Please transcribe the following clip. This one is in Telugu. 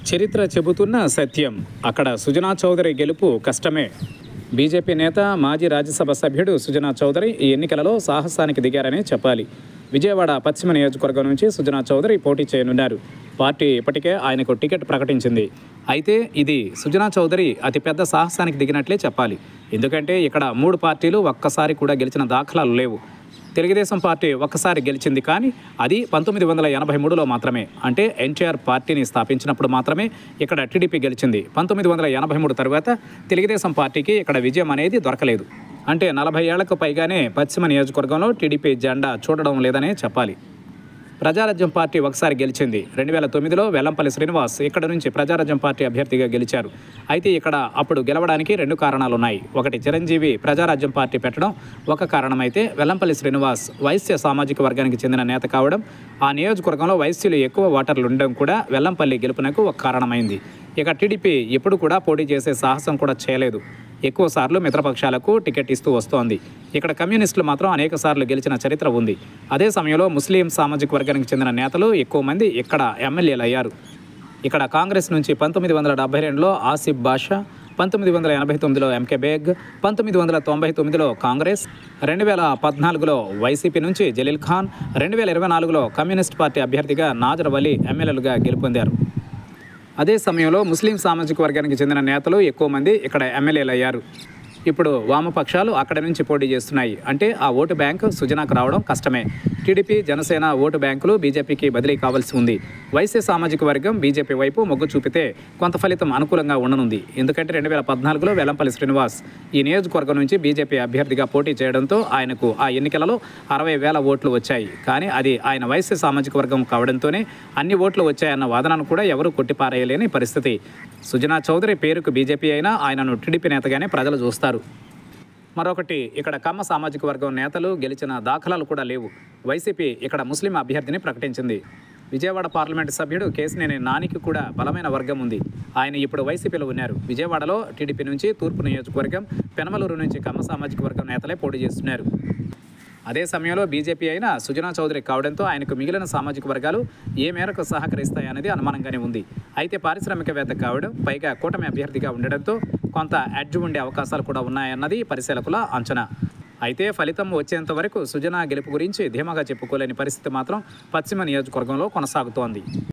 చరిత్ర చెబుతున్న సత్యం అక్కడ సుజనా చౌదరి గెలుపు కష్టమే బీజేపీ నేత మాజీ రాజ్యసభ సభ్యుడు సుజనా చౌదరి ఈ ఎన్నికలలో సాహసానికి దిగారని చెప్పాలి విజయవాడ పశ్చిమ నియోజకవర్గం నుంచి సుజనా చౌదరి పోటీ చేయనున్నారు పార్టీ ఇప్పటికే ఆయనకు టికెట్ ప్రకటించింది అయితే ఇది సుజనా చౌదరి అతిపెద్ద సాహసానికి దిగినట్లే చెప్పాలి ఎందుకంటే ఇక్కడ మూడు పార్టీలు ఒక్కసారి కూడా గెలిచిన దాఖలాలు లేవు తెలుగుదేశం పార్టీ ఒక్కసారి గెలిచింది కానీ అది పంతొమ్మిది వందల ఎనభై మూడులో మాత్రమే అంటే ఎన్టీఆర్ పార్టీని స్థాపించినప్పుడు మాత్రమే ఇక్కడ టీడీపీ గెలిచింది పంతొమ్మిది వందల ఎనభై మూడు తర్వాత తెలుగుదేశం పార్టీకి ఇక్కడ విజయం అనేది దొరకలేదు అంటే నలభై ఏళ్లకు పైగానే పశ్చిమ నియోజకవర్గంలో టీడీపీ జెండా చూడడం లేదనే చెప్పాలి ప్రజారాజ్యం పార్టీ ఒకసారి గెలిచింది రెండు వేల తొమ్మిదిలో వెల్లంపల్లి శ్రీనివాస్ ఇక్కడ నుంచి ప్రజారాజ్యం పార్టీ అభ్యర్థిగా గెలిచారు అయితే ఇక్కడ అప్పుడు గెలవడానికి రెండు కారణాలు ఉన్నాయి ఒకటి చిరంజీవి ప్రజారాజ్యం పార్టీ పెట్టడం ఒక కారణమైతే వెల్లంపల్లి శ్రీనివాస్ వైశ్య సామాజిక వర్గానికి చెందిన నేత కావడం ఆ నియోజకవర్గంలో వైశ్యులు ఎక్కువ ఓటర్లు ఉండడం కూడా వెల్లంపల్లి గెలుపునకు ఒక కారణమైంది ఇక టీడీపీ ఎప్పుడు కూడా పోటీ చేసే సాహసం కూడా చేయలేదు ఎక్కువ సార్లు మిత్రపక్షాలకు టికెట్ ఇస్తూ వస్తోంది ఇక్కడ కమ్యూనిస్టులు మాత్రం అనేక సార్లు గెలిచిన చరిత్ర ఉంది అదే సమయంలో ముస్లిం సామాజిక వర్గానికి చెందిన నేతలు ఎక్కువ మంది ఇక్కడ ఎమ్మెల్యేలు అయ్యారు ఇక్కడ కాంగ్రెస్ నుంచి పంతొమ్మిది వందల డెబ్బై రెండులో ఆసిఫ్ బాషా పంతొమ్మిది వందల ఎనభై తొమ్మిదిలో ఎంకే బేగ్ పంతొమ్మిది వందల తొంభై తొమ్మిదిలో కాంగ్రెస్ రెండు వేల పద్నాలుగులో వైసీపీ నుంచి జలీల్ ఖాన్ రెండు వేల ఇరవై నాలుగులో కమ్యూనిస్ట్ పార్టీ అభ్యర్థిగా నాజర్ వలీ ఎమ్మెల్యేలుగా గెలుపొందారు అదే సమయంలో ముస్లిం సామాజిక వర్గానికి చెందిన నేతలు ఎక్కువ మంది ఇక్కడ ఎమ్మెల్యేలు అయ్యారు ఇప్పుడు వామపక్షాలు అక్కడ నుంచి పోటీ చేస్తున్నాయి అంటే ఆ ఓటు బ్యాంకు సుజనాకు రావడం కష్టమే టీడీపీ జనసేన ఓటు బ్యాంకులు బీజేపీకి బదిలీ కావాల్సి ఉంది వైశ్య సామాజిక వర్గం బీజేపీ వైపు మొగ్గు చూపితే కొంత ఫలితం అనుకూలంగా ఉండనుంది ఎందుకంటే రెండు వేల పద్నాలుగులో వెల్లంపల్లి శ్రీనివాస్ ఈ నియోజకవర్గం నుంచి బీజేపీ అభ్యర్థిగా పోటీ చేయడంతో ఆయనకు ఆ ఎన్నికలలో అరవై వేల ఓట్లు వచ్చాయి కానీ అది ఆయన వైశ్య సామాజిక వర్గం కావడంతోనే అన్ని ఓట్లు వచ్చాయన్న వాదనను కూడా ఎవరూ కొట్టిపారేయలేని పరిస్థితి సుజనా చౌదరి పేరుకు బీజేపీ అయినా ఆయనను టీడీపీ నేతగానే ప్రజలు చూస్తారు మరొకటి ఇక్కడ కమ్మ సామాజిక వర్గం నేతలు గెలిచిన దాఖలాలు కూడా లేవు వైసీపీ ఇక్కడ ముస్లిం అభ్యర్థిని ప్రకటించింది విజయవాడ పార్లమెంటు సభ్యుడు కేసినేని నానికి కూడా బలమైన వర్గం ఉంది ఆయన ఇప్పుడు వైసీపీలో ఉన్నారు విజయవాడలో టీడీపీ నుంచి తూర్పు నియోజకవర్గం పెనమలూరు నుంచి కమ్మ సామాజిక వర్గం నేతలే పోటీ చేస్తున్నారు అదే సమయంలో బీజేపీ అయిన సుజనా చౌదరి కావడంతో ఆయనకు మిగిలిన సామాజిక వర్గాలు ఏ మేరకు సహకరిస్తాయనేది అనుమానంగానే ఉంది అయితే పారిశ్రామికవేత్త కావడం పైగా కూటమి అభ్యర్థిగా ఉండడంతో కొంత అడ్జు ఉండే అవకాశాలు కూడా ఉన్నాయన్నది పరిశీలకుల అంచనా అయితే ఫలితం వచ్చేంత వరకు సుజనా గెలుపు గురించి ధీమాగా చెప్పుకోలేని పరిస్థితి మాత్రం పశ్చిమ నియోజకవర్గంలో కొనసాగుతోంది